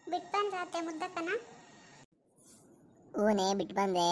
ಬಿಟ್ಟು ಬಂದ್ರಾತೆ ಮುದ್ದಕ್ಕನ ಹೂನೇ ಬಿಟ್ಟು ಬಂದೆ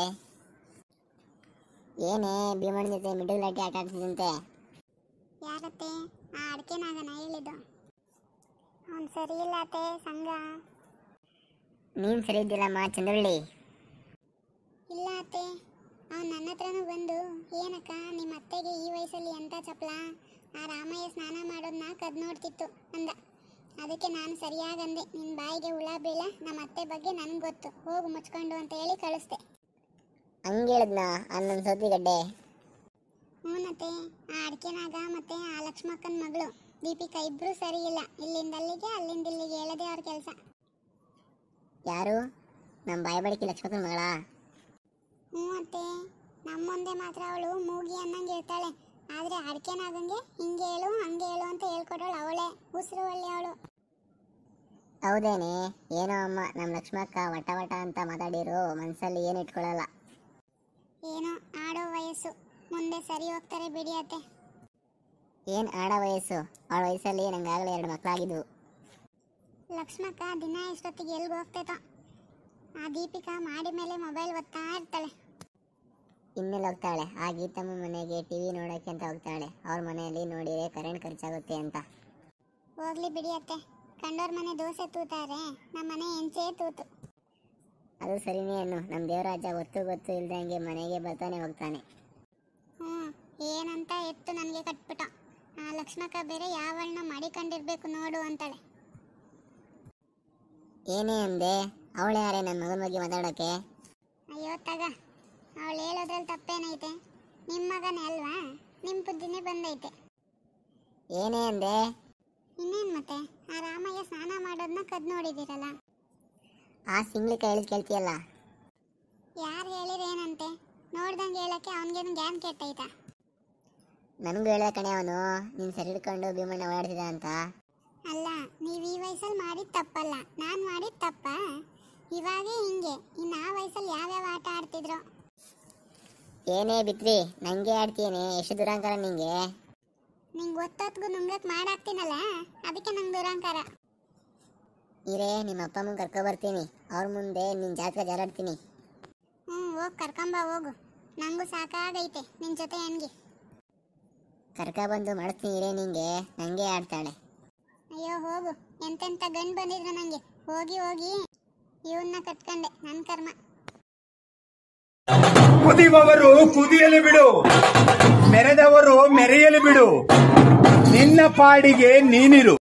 ಏನೇ ಭೀಮಣ್ಣ ಜೊತೆ ಮಿಡಲ್ ಲಾಟಿ ಆಟ ಆಡ್ತಿದ್ದಂತೆ ಯಾರತ್ತೆ ಆ ಅಡ್ಕೆನಾಗನ ಹೇಳಿದ್ದು ಅವ್ನು ಸರಿ ಇಲ್ಲ ಅತ್ತೆ ಸಂಘ ನೀನು ಸರಿ ಇದ್ದಿಲ್ಲಮ್ಮ ಚಂದ್ರಳ್ಳಿ ಇಲ್ಲ ಅತ್ತೆ ಅವ್ನು ನನ್ನ ಹತ್ರನೂ ಬಂದು ಏನಕ್ಕ ನಿಮ್ಮ ಅತ್ತೆಗೆ ಈ ವಯಸ್ಸಲ್ಲಿ ಎಂಥ ಚಪ್ಲ ಆ ರಾಮಯ್ಯ ಸ್ನಾನ ಮಾಡೋದನ್ನ ಕದ್ ನೋಡ್ತಿತ್ತು ಅಂದ ಅದಕ್ಕೆ ನಾನು ಸರಿಯಾಗಂದೆ ನಿನ್ನ ಬಾಯಿಗೆ ಹುಳ ಬೀಳ ನಮ್ಮ ಅತ್ತೆ ಬಗ್ಗೆ ನನಗೆ ಗೊತ್ತು ಹೋಗು ಮುಚ್ಕೊಂಡು ಅಂತ ಹೇಳಿ ಕಳಿಸ್ದೆ ಹಂಗೆ ಹೇಳಿದ್ನ ನನ್ನ ಸೌತಿಗಡ್ಡೆ ಹ್ಞೂನತ್ತೆ ಆ ಅಡ್ಕೆನಾಗ ಮತ್ತೆ ಆ ಲಕ್ಷ್ಮಕ್ಕನ ಮಗಳು ದೀಪಿಕಾ ಇಬ್ರು ಸರಿ ಇಲ್ಲ ಇಲ್ಲಿಂದ ಅಲ್ಲಿಗೆ ಅಲ್ಲಿಂದ ಇಲ್ಲಿಗೆ ಹೇಳದೆ ಅವ್ರ ಕೆಲಸ ಯಾರು ನಮ್ಮ ಬಾಯಬಡಿಕೆ ಲಕ್ಷ್ಮಕ್ಕನ ಮಗಳ ಹ್ಞೂ ಅತ್ತೆ ನಮ್ಮ ಮುಂದೆ ಮಾತ್ರ ಅವಳು ಮೂಗಿ ಅನ್ನಂಗೆ ಇರ್ತಾಳೆ ಆದರೆ ಅಡ್ಕೆನಾಗಂಗೆ ಹಿಂಗೆ ಹೇಳು ಹಂಗೆ ಹೇಳು ಅಂತ ಹೇಳ್ಕೊಡೋಳು ಅವಳೇ ಉಸಿರು ಒಳ್ಳೆ ಅವಳು ಹೌದೇನೆ ಏನೋ ಅಮ್ಮ ನಮ್ಮ ಲಕ್ಷ್ಮಕ್ಕ ವಟ ವಟ ಅಂತ ಮಾತಾಡಿರು ಮನಸ್ಸಲ್ಲಿ ಏನು ಇಟ್ಕೊಳ್ಳಲ್ಲ ಏನೋ ಆಡೋ ವಯಸ್ಸು ಮುಂದೆ ಸರಿ ಹೋಗ್ತಾರೆ ಬಿಡಿ ಅತ್ತೆ ಏನು ಆಡ ವಯಸ್ಸು ಅವಳ ವಯಸ್ಸಲ್ಲಿ ನಂಗಾಗಲೇ ಎರಡು ಮಕ್ಕಳಾಗಿದ್ವು ಲಕ್ಷ್ಮಕ್ಕ ದಿನ ಇಷ್ಟೊತ್ತಿಗೆ ಎಲ್ಗೆ ಹೋಗ್ತೈತೋ ಆ ದೀಪಿಕಾ ಮಾಡಿ ಮೇಲೆ ಮೊಬೈಲ್ ಒತ್ತಾ ಇರ್ತಾಳೆ ಇನ್ನೆಲ್ಲ ಹೋಗ್ತಾಳೆ ಆ ಗೀತಮ್ಮ ಮನೆಗೆ ಟಿವಿ ನೋಡೋಕೆ ಅಂತ ಹೋಗ್ತಾಳೆ ಅವ್ರ ಮನೆಯಲ್ಲಿ ನೋಡಿದ್ರೆ ಕರೆಂಟ್ ಖರ್ಚಾಗುತ್ತೆ ಅಂತ ಹೋಗ್ಲಿ ಬಿಡಿ ಅತ್ತೆ ಕಂಡೋರ್ ಮನೆ ದೋಸೆ ತೂತಾರೆ ನಮ್ಮ ಮನೆ ಹೆಂಚೇ ತೂತು ಅದು ಸರಿನೇ ಅನ್ನು ನಮ್ಮ ದೇವರಾಜ ಗೊತ್ತು ಗೊತ್ತು ಇಲ್ದಂಗೆ ಮನೆಗೆ ಬರ್ತಾನೆ ಹೋಗ್ತಾನೆ ಹ್ಞೂ ಏನಂತ ಎತ್ತು ನನಗೆ ಕಟ್ಬಿಟ್ಟ ಆ ಲಕ್ಷ್ಮಕ್ಕ ಬೇರೆ ಯಾವಳನ್ನ ಮಾಡಿಕೊಂಡಿರ್ಬೇಕು ನೋಡು ಅಂತಾಳೆ ಏನೇ ಅಂದೆ ಅವಳೇ ಯಾರೇ ನನ್ನ ಮಗನ ಬಗ್ಗೆ ಮಾತಾಡೋಕೆ ಅಯ್ಯೋ ತಗ ಅವಳು ಹೇಳೋದ್ರಲ್ಲಿ ತಪ್ಪೇನೈತೆ ನಿಮ್ಮ ಮಗನೇ ಅಲ್ವಾ ನಿಮ್ಮ ಬುದ್ಧಿನೇ ಬಂದೈತೆ ಏನೇ ಅಂದೆ ಇನ್ನೇನು ಮತ್ತೆ ಆ ರಾಮಯ್ಯ ಸ್ನಾನ ಮಾಡೋದನ್ನ ಕದ್ ನೋಡಿದಿರಲ್ಲ ಆ ಸಿಂಗ್ಲಿ ಕೈಲಿ ಕೇಳ್ತೀಯಲ್ಲ ಯಾರು ಹೇಳಿರೇನಂತೆ ನೋಡ್ದಂಗೆ ಹೇಳಕ್ಕೆ ಅವನಿಗೇನು ಗ್ಯಾನ್ ಕೆಟ್ಟೈತಾ ನನಗೂ ಹೇಳ ಕಣೆ ಅವನು ನೀನು ಸರಿ ಹಿಡ್ಕೊಂಡು ಭೀಮಣ್ಣ ಓಡಾಡ್ತಿದ್ದ ಅಂತ ಅಲ್ಲ ನೀವು ಈ ವಯಸ್ಸಲ್ಲಿ ಮಾಡಿದ ತಪ್ಪಲ್ಲ ನಾನು ಮಾಡಿದ ತಪ್ಪ ಇವಾಗೇ ಹಿಂಗೆ ಇನ್ನು ಆ ವಯಸ್ಸಲ್ಲಿ ಯಾವ್ಯಾವ ಆಟ ಆಡ್ತಿದ್ರು ಏನೇ ಬಿತ್ರಿ ನಂಗೆ ಆಡ್ತೀಯೇನೆ ಎಷ್ಟು ದುರಂಕಾರ ನಿಂಗೆ ನಿಂಗೆ ಒತ್ತೊತ್ಗೂ ನುಂಗಕ್ಕೆ ಮಾಡಾಕ್ತೀನಲ್ಲ ಅದಕ್ಕೆ ನಂಗೆ ದುರಂಕಾರ ಇರೇ ನಿಮ್ಮ ಅಪ್ಪ ಅಮ್ಮನ ಕರ್ಕೊ ಬರ್ತೀನಿ ಅವ್ರ ಮುಂದೆ ನಿನ್ನ ಜಾತ್ರೆ ಜಾರಾಡ್ತೀನಿ ಹ್ಞೂ ಹೋಗಿ ಕರ್ಕೊಂಬ ಹೋಗು ನಂಗೂ ಸಾಕಾಗೈತೆ ನಿನ್ನ ಜೊತೆ ಹೆಣ್ಗೆ ಕರ್ಕ ಬಂದು ಮಾಡಿಸ್ತೀನಿ ಇರೇ ನಿಂಗೆ ನಂಗೆ ಆಡ್ತಾಳೆ ಅಯ್ಯೋ ಹೋಗು ಎಂತೆಂಥ ಗಂಡು ಬಂದಿದ್ರು ನನಗೆ ಹೋಗಿ ಹೋಗಿ ಇವನ್ನ ಕಟ್ಕೊಂಡೆ ನನ್ನ ಕರ್ಮ ಕುದಿಯುವವರು ಕುದಿಯಲು ಬಿಡು ಮೆರೆದವರು ಮೆರೆಯಲು ಬಿಡು ನಿನ್ನ ಪಾಡಿಗೆ ನೀನಿರು